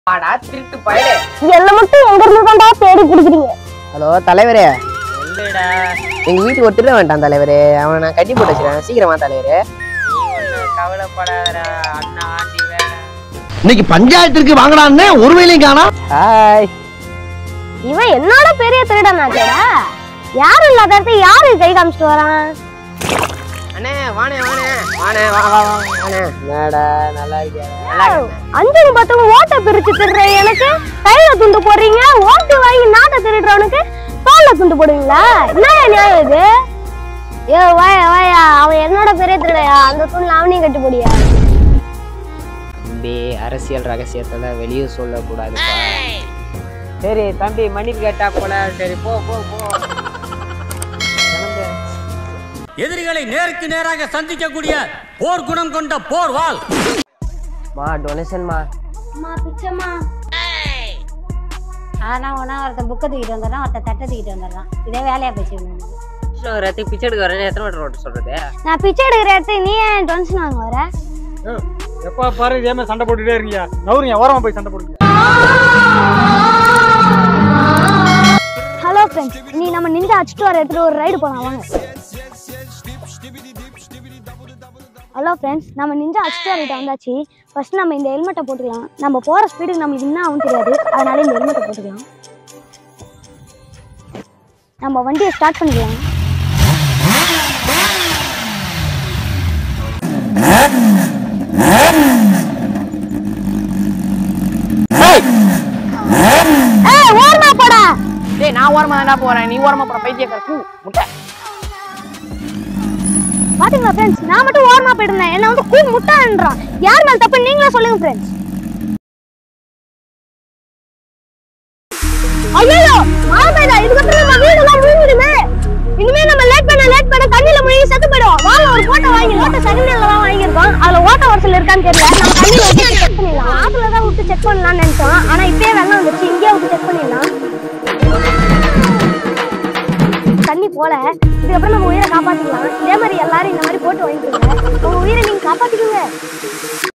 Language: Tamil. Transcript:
ஆடா திருட்டு பயலே என்ன மட்டும் எங்க இருந்து தான்டா தேடி பிடிக்கிறீங்க ஹலோ தலைவரே இல்லடா எங்க வீட்டுக்கு ஒரு திருட வேண்டாம் தலைவரே அவனை நான் கட்டி போட்டு வச்சிருக்கேன் சீக்கிரமா தலைவரே நீ ஒன்றும் கவலைப்படாதடா அண்ணா ஆண்டி வேணாம் இன்னைக்கு பஞ்சாயத்திற்கு வாங்கடான்னு ஒரு வேலையும் காணா ஹாய் இவன் என்னோட பெரிய திருடனாச்சேடா யாரும் இல்லாத இடத்துல யாரு கை காமிச்சிட்டு வரான் அண்ணே வாணே வாணே வாணே வா வா வா வாணே என்னடா நல்லா இருக்கியா நல்லா இருக்கேன். அஞ்சு பத்தவங்க ஓட்டை பிரிச்சு திருடுற எனக்கு கையில துண்டு போடுறீங்க ஓட்டு வாங்கி நாட்டை திருடுறவனுக்கு தோல்ல துண்டு போடுவீங்களா என்ன நியாயம் இது ஏ வாயா வாயா அவன் என்னோட பெரிய திருடையா அந்த துணில அவனையும் கட்டி போடியா தம்பி அரசியல் ரகசியத்துல வெளியே சொல்லக்கூடாதுப்பா சரி தம்பி மன்னிப்பு கேட்டா போல சரி போ போ போ எதிரிகளை நேருக்கு நேராக சந்திக்கக்கூடிய போர் குணம் கொண்ட போர் வாள் மா டொனேஷன்மா அம்மா பிச்சம்மா ஆனால் ஒன்றா ஒருத்தன் புக்கை தூக்கிட்டு வந்துடுறான் ஒருத்தன் தட்டை தூக்கிட்டு வந்துடுறான் இதே வேலையாக போச்சு இவனுக்கு. ரத்துக்கு பிச்சை எடுக்க வரேன் எத்தனை வாட்டி ரோட்டு சொல்றது நான் பிச்சை எடுக்கிற இடத்துக்கு நீ ஏன் டொன்ஷன் வாங்க வர எப்ப பாரு இதே மாதிரி சண்டை போட்டுட்டே இருக்கீங்க நவருங்க ஓரமா போய் சண்டை போடுங்க ஹலோ ஃப்ரெண்ட்ஸ் நீ நம்ம நின்று அடிச்சுட்டு வர இடத்துல ஒரு ரைடு போலாம் வாங்க ஹலோ ஃப்ரெண்ட்ஸ் நம்ம நின்று அடிச்சுட்டு வர வந்தாச்சு ஃபர்ஸ்ட் நம்ம இந்த ஹெல்மெட்டை போட்டுக்கலாம் நம்ம போகிற ஸ்பீடுக்கு நம்மளுக்கு என்ன ஆகும் தெரியாது அதனால இந்த ஹெல்மெட்டை போட்டுக்கலாம் நம்ம வண்டியை ஸ்டார்ட் பண்ணிக்கலாம் ஏய் ஓரமா போடா டேய் நான் ஓரமா தான்டா போறேன் நீ ஓரமா போற பைத்தியக்கார பூ முட்டை பாத்தீங்களா ஃப்ரெண்ட்ஸ் நான் மட்டும் ஓரமா போயிட்டு என்ன வந்து கூ முட்டான்றான் யார் மேல தப்பு நீங்களே சொல்லுங்க ஃப்ரெண்ட்ஸ் ஐயோ மழை பெய்யுதா இதுக்கப்புறம் நம்ம வீடெல்லாம் மூழ்கிடுமே இனிமே நம்ம லேட் பண்ண லேட் பண்ண தண்ணியில முழுகி செத்து போயிடும் வாங்க ஒரு போட்டோ வாங்கி ஓட்ட செகண்ட் தான் வாங்கியிருக்கோம் அதுல ஓட்ட வருஷம் இருக்கான்னு தெரியல நம்ம தண்ணியில விட்டு செக் பண்ணிடலாம் ஆத்துல தான் விட்டு செக் பண்ணலாம்னு நினைச்சோம் ஆனா இப்பயே வெள்ளம் வந்துருச்சு இங்கேயே விட்டு செக் பண்ணிடலாம் தண்ணி போல இதுக்கப்புறம் நம்ம உயிரை காப்பாத்திக்கலாம் இதே மாதிரி எல்லாரும் இந்த மாதிரி போட்டு வாங்கிக்கோங்க உங்க உயிரை நீங்க காப்பாத்திக்கோங்க